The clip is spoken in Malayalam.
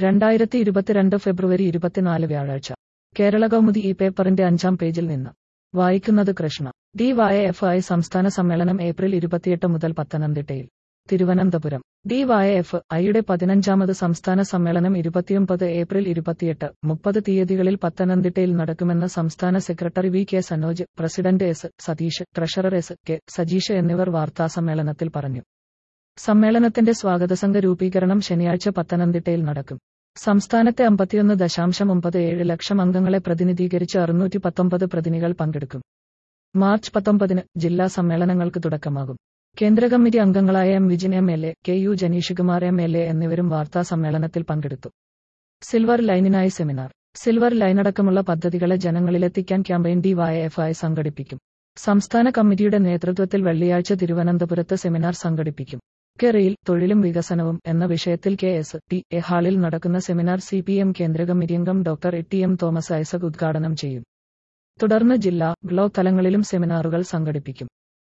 രണ്ടായിരത്തി ഇരുപത്തിരണ്ട് ഫെബ്രുവരി ഇരുപത്തിനാല് വ്യാഴാഴ്ച കേരള കൗമുദി ഈ പേപ്പറിന്റെ അഞ്ചാം പേജിൽ നിന്ന് വായിക്കുന്നത് Krishna D Y F I സംസ്ഥാന സമ്മേളനം ഏപ്രിൽ ഇരുപത്തിയെട്ട് മുതൽ പത്തനംതിട്ടയിൽ തിരുവനന്തപുരം ഡി വൈ എഫ് ഐയുടെ പതിനഞ്ചാമത് സംസ്ഥാന സമ്മേളനം ഇരുപത്തിയൊമ്പത് ഏപ്രിൽ ഇരുപത്തിയെട്ട് മുപ്പത് തീയതികളിൽ പത്തനംതിട്ടയിൽ നടക്കുമെന്ന് സംസ്ഥാന secretary V K Sanoj president S Satheesh treasurer S K Sajeesh എന്നിവർ വാർത്താസമ്മേളനത്തിൽ പറഞ്ഞു സമ്മേളനത്തിന്റെ സ്വാഗതസംഘ രൂപീകരണം ശനിയാഴ്ച പത്തനംതിട്ടയിൽ നടക്കും സംസ്ഥാനത്തെ അമ്പത്തിയൊന്ന് ദശാംശം ഒമ്പത് ഏഴ് ലക്ഷം അംഗങ്ങളെ പ്രതിനിധീകരിച്ച് അറുന്നൂറ്റി പത്തൊമ്പത് പ്രതിനിധികൾ പങ്കെടുക്കും മാർച്ച് പത്തൊമ്പതിന് ജില്ലാ സമ്മേളനങ്ങൾക്ക് തുടക്കമാകും കേന്ദ്ര കമ്മിറ്റി അംഗങ്ങളായ M Vijin M L A K U Janeeshkumar M L A എന്നിവരും വാർത്താ സമ്മേളനത്തിൽ പങ്കെടുത്തു സിൽവർ ലൈനിനായി സെമിനാർ സിൽവർ ലൈനടക്കമുള്ള പദ്ധതികളെ ജനങ്ങളിലെത്തിക്കാൻ campaign D Y F I സംഘടിപ്പിക്കും സംസ്ഥാന കമ്മിറ്റിയുടെ നേതൃത്വത്തിൽ വെള്ളിയാഴ്ച തിരുവനന്തപുരത്ത് സെമിനാർ സംഘടിപ്പിക്കും കെറിയിൽ തൊഴിലും വികസനവും എന്ന വിഷയത്തിൽ കെ എസ് ടി എ ഹാളിൽ നടക്കുന്ന സെമിനാർ സി പി എം കേന്ദ്ര കമ്മിറ്റി അംഗം doctor A T M Thomas Isaac ഉദ്ഘാടനം ചെയ്യും തുടർന്ന് ജില്ലാ ബ്ലോക്ക് തലങ്ങളിലും സെമിനാറുകൾ സംഘടിപ്പിക്കും